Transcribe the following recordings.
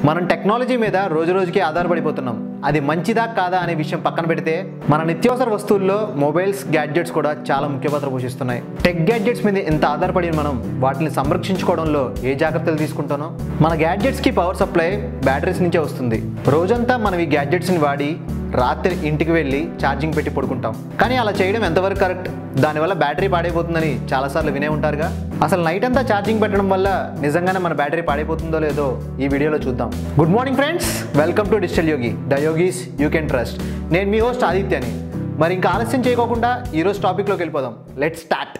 మనం టెక్నాలజీ మీద రోజు రోజుకి ఆధారపడిపోతున్నాం అది మంచిదా కాదా అనే విషయం పక్కన పెడితే మన నిత్యావసర వస్తువుల్లో మొబైల్స్ గ్యాడ్జెట్స్ కూడా చాలా ముఖ్య పాత్ర పోషిస్తున్నాయి టెక్ గ్యాడ్జెట్స్ మీద ఎంత ఆధారపడి మనం వాటిని సంరక్షించుకోవడంలో ఏ జాగ్రత్తలు తీసుకుంటానో మన గ్యాడ్జెట్స్కి పవర్ సప్లై బ్యాటరీస్ నుంచే వస్తుంది రోజంతా మనం ఈ గ్యాడ్జెట్స్ని వాడి రాత్రి ఇంటికి వెళ్ళి ఛార్జింగ్ పెట్టి పడుకుంటాం కానీ అలా చేయడం ఎంతవరకు కరెక్ట్ దానివల్ల బ్యాటరీ పాడైపోతుందని చాలాసార్లు వినే ఉంటారుగా అసలు నైట్ అంతా ఛార్జింగ్ పెట్టడం వల్ల నిజంగానే మన బ్యాటరీ పాడైపోతుందో లేదో ఈ వీడియోలో చూద్దాం good morning friends welcome to digital Yogi the yogis you can trust నేను మీ హోస్ట్ ఆదిత్యని మరి ఇంకా ఆలస్యం చేయకోకుండా ఈరోజు టాపిక్లోకి వెళ్ళిపోదాం లెట్ స్టార్ట్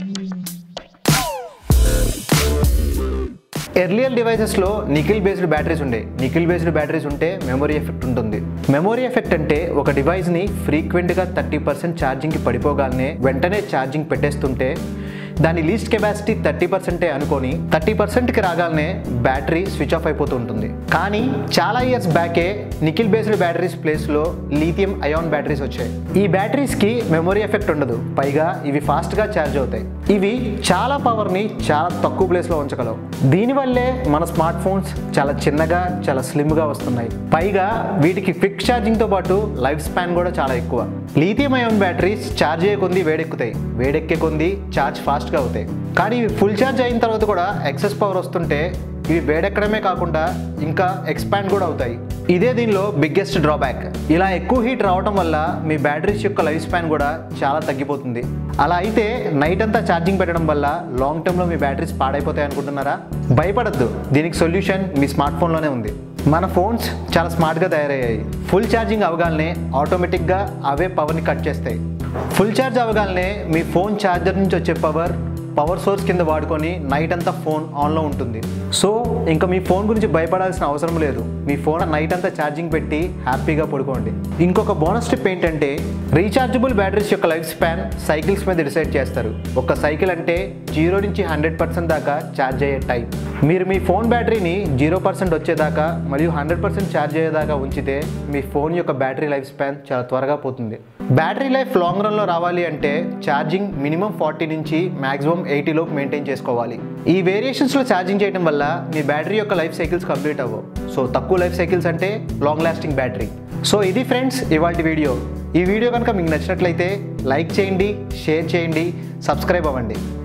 ఎర్లియర్ డివైసెస్లో నికిల్ బేస్డ్ బ్యాటరీస్ ఉండే నికిల్ బేస్డ్ బ్యాటరీస్ ఉంటే మెమొరీ ఎఫెక్ట్ ఉంటుంది మెమొరీ ఎఫెక్ట్ అంటే ఒక డివైస్ని ఫ్రీక్వెంట్గా థర్టీ పర్సెంట్ ఛార్జింగ్కి పడిపోగానే వెంటనే ఛార్జింగ్ పెట్టేస్తుంటే దాని లీస్ట్ కెపాసిటీ థర్టీ పర్సెంటే అనుకొని థర్టీ పర్సెంట్కి రాగానే బ్యాటరీ స్విచ్ ఆఫ్ అయిపోతూ ఉంటుంది కానీ చాలా ఇయర్స్ బ్యాకే నికిల్ బేస్డ్ బ్యాటరీస్ ప్లేస్లో లీథియం అయాన్ బ్యాటరీస్ వచ్చాయి ఈ బ్యాటరీస్కి మెమొరీ ఎఫెక్ట్ ఉండదు పైగా ఇవి ఫాస్ట్గా ఛార్జ్ అవుతాయి ఇవి చాలా పవర్ని చాలా తక్కువ ప్లేస్లో ఉంచగలవు దీనివల్లే మన స్మార్ట్ ఫోన్స్ చాలా చిన్నగా చాలా స్లిమ్గా వస్తున్నాయి పైగా వీటికి క్విక్ ఛార్జింగ్తో పాటు లైఫ్ స్పాన్ కూడా చాలా ఎక్కువ లీథియం అయాన్ బ్యాటరీస్ ఛార్జ్ అయ్యే కొంది వేడెక్కుతాయి వేడెక్కే కొంది ఛార్జ్ ఫాస్ట్గా అవుతాయి కానీ ఇవి ఫుల్ ఛార్జ్ అయిన తర్వాత కూడా ఎక్సెస్ పవర్ వస్తుంటే ఇవి వేడెక్కడమే కాకుండా ఇంకా ఎక్స్పాండ్ కూడా అవుతాయి ఇదే దీనిలో బిగ్గెస్ట్ డ్రాబ్యాక్ ఇలా ఎక్కువ హీట్ రావడం వల్ల మీ బ్యాటరీస్ యొక్క లైఫ్ స్పాన్ కూడా చాలా తగ్గిపోతుంది అలా అయితే నైట్ అంతా ఛార్జింగ్ పెట్టడం వల్ల లాంగ్ టర్మ్లో మీ బ్యాటరీస్ పాడైపోతాయి అనుకుంటున్నారా భయపడద్దు దీనికి సొల్యూషన్ మీ స్మార్ట్ ఫోన్లోనే ఉంది మన ఫోన్స్ చాలా స్మార్ట్గా తయారయ్యాయి ఫుల్ ఛార్జింగ్ అవగానే ఆటోమేటిక్గా అవే పవర్ని కట్ చేస్తాయి ఫుల్ ఛార్జ్ అవగానే మీ ఫోన్ ఛార్జర్ నుంచి వచ్చే పవర్ పవర్ సోర్స్ కింద వాడుకొని నైట్ అంతా ఫోన్ ఆన్లో ఉంటుంది సో ఇంకా మీ ఫోన్ గురించి భయపడాల్సిన అవసరం లేదు మీ ఫోన్ నైట్ అంతా ఛార్జింగ్ పెట్టి హ్యాపీగా పడుకోండి ఇంకొక బోనస్ టిప్ ఏంటంటే రీఛార్జబుల్ బ్యాటరీస్ యొక్క లైఫ్ స్పాన్ సైకిల్స్ మీద డిసైడ్ చేస్తారు ఒక సైకిల్ అంటే జీరో నుంచి హండ్రెడ్ పర్సెంట్ దాకా ఛార్జ్ అయ్యే టైం మీరు మీ ఫోన్ బ్యాటరీని జీరో పర్సెంట్ వచ్చేదాకా మరియు హండ్రెడ్ పర్సెంట్ ఛార్జ్ అయ్యేదాకా ఉంచితే మీ ఫోన్ యొక్క బ్యాటరీ లైఫ్ స్పాన్ చాలా త్వరగా పోతుంది బ్యాటరీ లైఫ్ లాంగ్ రన్లో రావాలి అంటే ఛార్జింగ్ మినిమం ఫార్టీ నుంచి మాక్సిమం ఎయిటీలోకి మెయింటైన్ చేసుకోవాలి ఈ వేరియేషన్స్లో ఛార్జింగ్ చేయడం వల్ల మీ బ్యాటరీ యొక్క లైఫ్ సైకిల్స్ కంప్లీట్ అవ్వవు సో తక్కువ లైఫ్ సైకిల్స్ అంటే లాంగ్ లాస్టింగ్ బ్యాటరీ సో ఇది ఫ్రెండ్స్ ఇవాళ వీడియో ఈ వీడియో కనుక మీకు నచ్చినట్లయితే లైక్ చేయండి షేర్ చేయండి సబ్స్క్రైబ్ అవ్వండి